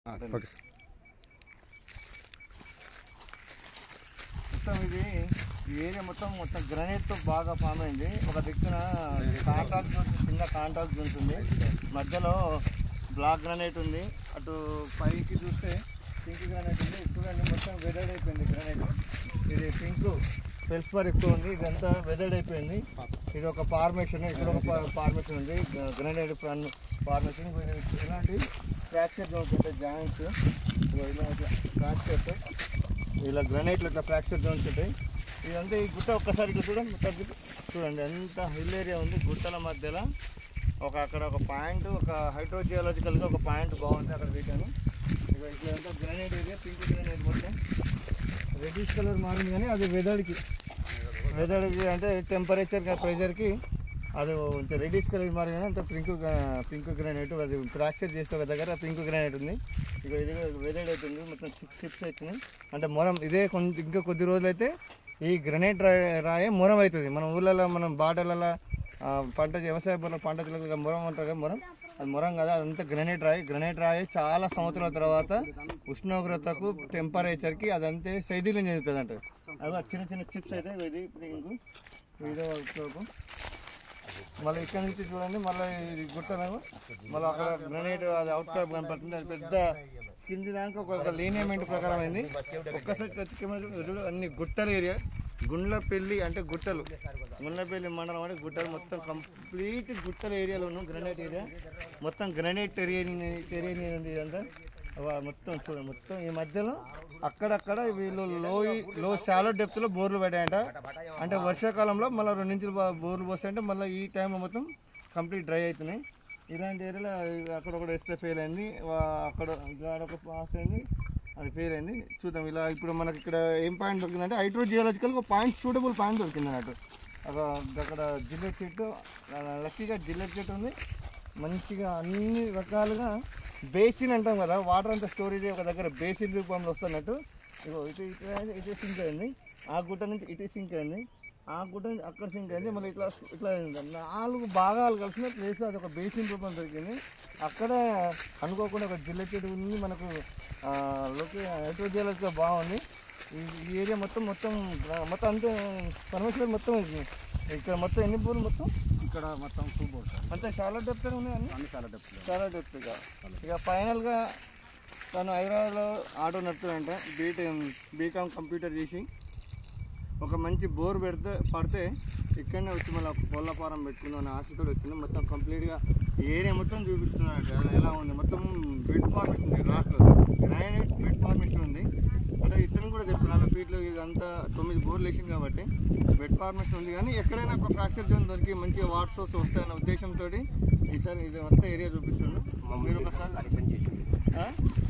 Okay sir మొత్తం ఇది ఈ ఏరియా మొత్తం మొత్తం గ్రనైట్ తో బాగా ఫామ్ అయింది ఒక దిక్కున కాంట్రాక్ట్ జోన్స్ చిన్న కాంట్రాక్ట్ జోన్స్ ఉంది మధ్యలో బ్లాక్ గ్రనైట్ ఉంది అటు పైకి చూస్తే పింక్ గ్రానైట్ ఉంది చూడండి మొత్తం వెదర్డ్ అయిపోయింది గ్రానైట్ ఇది పింక్ ఫెల్స్పర్ ఎక్కువ ఉంది ఇదంతా వెదర్డ్ అయిపోయింది ఇది ఒక ఫార్మేషన్ ఇక్కడ ఒక ఫార్మేషన్ ఉంది గ్రానైట్ ఫార్మేషన్ ఇలాంటి ఫ్రాక్చర్ జోన్స్ ఉంటాయి జాయింట్స్ ఇలా ఫ్రాక్చర్స్ ఇలా గ్రనైట్లు ఇట్లా ఫ్రాక్చర్ జోన్స్ ఉంటాయి ఇదంతా ఈ గుట్ట ఒక్కసారి ఇట్లా చూడండి మొత్తం ఇట్లా చూడండి ఎంత హిల్ ఏరియా ఉంది గుట్టల మధ్యలో ఒక అక్కడ ఒక పాయింట్ ఒక హైడ్రోజియాలజికల్గా ఒక పాయింట్ బాగుంది అక్కడ పెట్టాను ఇక ఇట్లా గ్రనైట్ ఏరియా పింక్ గ్రనైట్ మొత్తం రెడ్డిష్ కలర్ మారింది కానీ అది వెదర్కి వెదర్కి అంటే టెంపరేచర్ ప్రెషర్కి అది రెడ్డిష్ కలర్ మారింది కానీ అంత పింక్ పింక్ గ్రానైట్ అది ఫ్రాక్చర్ చేస్తే ఒక దగ్గర పింక్ గ్రానైట్ ఉంది ఇక ఇది వెదర్డ్ అవుతుంది మొత్తం సిక్స్ షిప్స్ అవుతున్నాయి అంటే మొరం ఇదే కొంచెం ఇంకా కొద్ది రోజులు అయితే ఈ గ్రనైట్ రాయి రాయే మొరం అవుతుంది మన ఊళ్ళలో మనం బాటలలో ఆ, పంట వ్యవసాయ పనుల పంట తెలక మొరం అంటారు కదా మొరం అది మొరం కదా అదంతా గ్రనైట్ రాయి గ్రనైట్ రాయి చాలా సంవత్సరాల తర్వాత ఉష్ణోగ్రతకు టెంపరేచర్కి అదంతే శైథిల్యం చెందుతుంది అంటే అవి చిన్న చిన్న చిప్స్ అయితే ఇది ఇప్పుడు ఇంకో ఇదో ఒక మళ్ళీ ఇక్కడ నుంచి చూడండి మళ్ళీ ఇది గుట్టలేము మళ్ళీ అక్కడ గ్రనైట్ అది అవుట్ క్రాప్ కనపడుతుంది అది పెద్ద కింది దానికి ఒక లీనియమెంట్ ప్రకారం అయింది ఒక్కసారి టచ్ కెమెరా చూడు అన్ని గుట్టల ఏరియా గుండ్లపల్లి అంటే గుట్టలు గుండ్లపల్లి మండలం అంటే గుట్టలు మొత్తం కంప్లీట్ గుట్టల ఏరియాలో ఉన్నాం గ్రనైట్ ఏరియా మొత్తం గ్రనైట్ టెరియన్ టెరియన్ ఉంది ఇదంతా వా- మొత్తం చూడండి మొత్తం ఈ మధ్యలో అక్కడక్కడ వీళ్ళు లో లో షాలో డెప్త్లో బోర్లు పెట్టాయంట అంటే వర్షాకాలంలో మళ్ళీ రెండు నుంచి బోర్లు పోస్తాయంటే మళ్ళీ ఈ టైంలో మొత్తం కంప్లీట్ డ్రై అవుతున్నాయి ఇలాంటి ఏరియాలో అక్కడ ఒకటి వేస్తే ఫెయిల్ అయింది వా- అక్కడ గాడ ఒక పాస్ అయింది అది ఫెయిల్ అయింది చూద్దాం ఇలా ఇప్పుడు మనకి ఇక్కడ ఏం పాయింట్ దొరికిందంటే హైడ్రో జియాలజికల్గా ఒక పాయింట్ సూటబుల్ పాయింట్ దొరికింది అన్నట్టు అక్కడ అక్కడ జిల్లెట్ చెట్టు లక్కీగా జిల్లెట్ చెట్టు ఉంది మంచిగా అన్ని రకాలుగా బేసిన్ అంటాం కదా వాటర్ అంతా స్టోరేజ్ ఒక దగ్గర బేసిన్ రూపంలో వస్తున్నట్టు ఇగో ఇటు ఇటు ఇటు సింక్ అయింది ఆ గుట్ట నుంచి ఇటు సింక్ అయింది ఆ గుట్ట నుంచి అక్కడ సింక్ అయింది మళ్ళీ ఇట్లా ఇట్లా అయింది నాలుగు భాగాలు కలిసిన ప్లేస్ అది ఒక బేసిన్ రూపం దొరికింది అక్కడ అనుకోకుండా ఒక జిల్ల చెట్టు ఉంది మనకు లోకి హైడ్రోజియాలజిగా బాగుంది ఈ ఈ ఏరియా మొత్తం మొత్తం గ్రా- మొత్తం అంతే పరమేశ్వర్ మొత్తం ఇది. ఇక్కడ మొత్తం ఎన్ని పూలు మొత్తం ఇక్కడ మొత్తం టూ బోర్డ్స్ అంతే చాలా డెప్త్ ఉన్నాయి అన్ని అన్ని చాలా డెప్త్ చాలా డెప్త్గా ఇక ఫైనల్గా తను హైదరాబాద్లో ఆటో నడుపుతాడంట బీటెం బీకామ్ కంప్యూటర్ చేసి ఒక మంచి బోర్ పెడితే పడితే ఇక్కడనే వచ్చి మళ్ళీ పొల్ల ఫారం పెట్టుకుందాం అనే ఆశతో వచ్చింది మొత్తం కంప్లీట్గా ఏరియా మొత్తం చూపిస్తున్నాడు ఎలా- ఎలా ఉంది మొత్తం బెడ్ ఫార్మేషన్ ఉంది రాక్ గ్రానైట్ బెడ్ ఫార్మేషన్ ఉంది అంటే ఇతను కూడా తెలుసు నాలుగు ఫీట్లు ఇదంతా తొమ్మిది బోర్లు వేసింది కాబట్టి బెడ్ ఫార్మేషన్ ఉంది కానీ ఎక్కడైనా ఒక ఫ్రాక్చర్ జోన్ దొరికి మంచిగా వాటర్ సోర్స్ వస్తాయన్న ఉద్దేశంతో ఈసారి ఇది మొత్తం ఏరియా చూపిస్తున్నాడు మీరు ఒకసారి ఆ?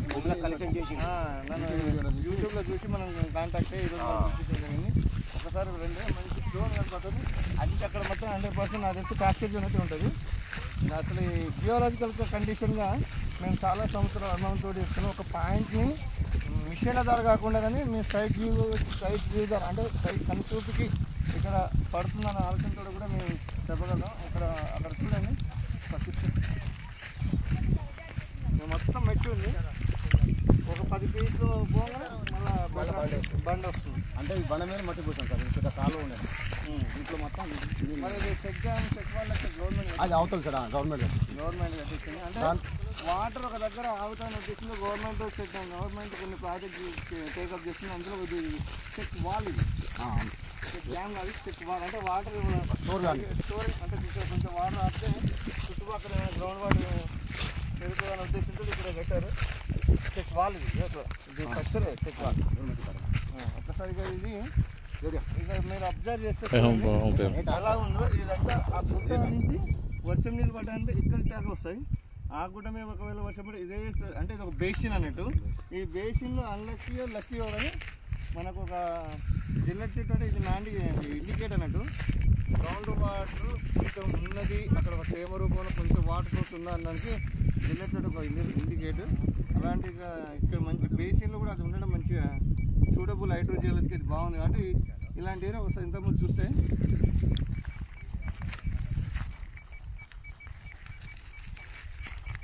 ఆ, నన్ను యూట్యూబ్లో చూసి మనం కాంటాక్ట్ అయ్యి ఈరోజు మనం చూపించడం జరిగింది ఒకసారి రెండు మంచి స్టోర్ కనపడుతుంది అది అక్కడ మొత్తం హండ్రెడ్ పర్సెంట్ నాకు తెలిసి ప్యాకేజ్ అనేది ఉంటుంది అసలు ఈ జియోలాజికల్ కండిషన్గా మేము చాలా సంవత్సరాల అనుభవంతో ఇస్తున్నాం ఒక పాయింట్ని మిషన్ల ద్వారా కాకుండా కానీ మేము సైడ్ వ్యూ సైడ్ వ్యూ ద్వారా అంటే సైడ్ కనుచూపుకి ఇక్కడ పడుతుందన్న ఆలోచనతో కూడా మేము చెప్పగలం ఇక్కడ అక్కడ చూడండి పచ్చిమిర్చి. మొత్తం మెట్టి ఉంది ఒక పది ఫీట్లు పోగా మళ్ళీ బండ బండ వస్తుంది అంటే ఈ బండ మీద మట్టి పోసాం సార్ ఇంత కాలువ ఉండేది ఉమ్. ఇంట్లో మొత్తం నీళ్ళు. మరి ఇది చెక్ డ్యామ్ చెక్ వాళ్ళకి గవర్నమెంట్ అది అవుతుంది సార్ గవర్నమెంట్ గవర్నమెంట్ కట్టించింది అంటే దాన్- వాటర్ ఒక దగ్గర ఆగుతాను ఉద్దేశంలో గవర్నమెంట్ పెట్టాం గవర్నమెంట్ కొన్ని ప్రాజెక్ట్ టేకప్ చేస్తుంది అందులో ఇది చెక్ వాల్ ఇది చెక్ డ్యామ్ కాదు చెక్ వాల్ అంటే వాటర్ Store కానీ. స్టోరేజ్ అంటే ఇక్కడ కొంచెం వాటర్ ఆడితే చుట్టుపక్కల గ్రౌండ్ వాటర్ పెరుగుతుందనే ఉద్దేశంతో ఇక్కడ కట్టారు చెక్ వాల్ ఇది ఇదో ఇది స్ట్రక్చర్ చెక్ వాల్ ఒక్కసారిగా ఇది ఇక మీరు అబ్జర్వ్ చేస్తే చూడండి. ఎలా ఉందో ఇదంతా ఆ గుట్ట నుంచి వర్షం నీళ్ళు పడ్డాయంటే ఇక్కడ దాకా వస్తాయి ఆ గుట్ట మీద ఒకవేళ వర్షం పడి ఇదే స్థ- అంటే ఇది ఒక బేసిన్ అన్నట్టు ఈ బేసిన్లో అన్లక్కీయో లక్కీయో కానీ మనకు ఒక జిల్లెట్ చెట్టు అంటే ఇది నాండి ఇండికేట్ అన్నట్టు గ్రౌండ్ వాటర్ కొంచెం ఉన్నది అక్కడ ఒక తేమ రూపంలో కొంచెం వాటర్ సోర్స్ ఉన్న అనడానికి జిల్లెట్ చెట్టు ఒక ఇండికేట్ అలాంటి ఇక ఇక్కడ మంచి బేసిన్లో కూడా అది ఉండడం మంచిగా సూటబుల్ హైడ్రోజియల్కి ఇది బాగుంది కాబట్టి ఇలాంటి ఏరియా ఒకసారి ఇంతకుముందు చూస్తే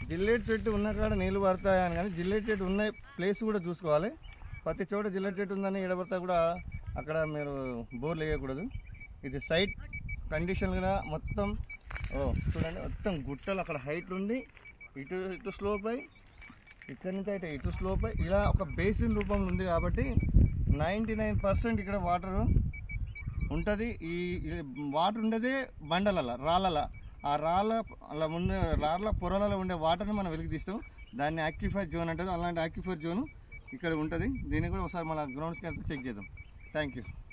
జిల్లేట్ చెట్టు ఉన్న కాడ నీళ్ళు పడతాయని కానీ జిల్లేట్ చెట్టు ఉన్న ప్లేస్ కూడా చూసుకోవాలి ప్రతి చోట జిల్లేట్ చెట్టు ఉందని ఎడబడతా కూడా అక్కడ మీరు బోర్లు వేయకూడదు ఇది సైట్ కండిషన్ కూడా మొత్తం ఓ చూడండి మొత్తం గుట్టలు అక్కడ హైట్ ఉండి ఇటు ఇటు స్లోప్ అయి ఇక్కడ నుంచి అయితే ఇటు స్లోప్ అయి ఇలా ఒక బేసిన్ రూపంలో ఉంది కాబట్టి నైంటీ నైన్ పర్సెంట్ ఇక్కడ వాటరు ఉంటుంది ఈ ఈ వాటర్ ఉండేదే బండలల రాళ్ళల ఆ రాళ్ళ అలా ముందు రాళ్ళ పొరలలో ఉండే వాటర్ని మనం వెలికి తీస్తాం దాన్ని యాక్యుఫైర్ జోన్ అంటారు అలాంటి యాక్యుఫైర్ జోన్ ఇక్కడ ఉంటుంది దీన్ని కూడా ఒకసారి మన గ్రౌండ్ స్కేల్తో చెక్ చేద్దాం థ్యాంక్ యూ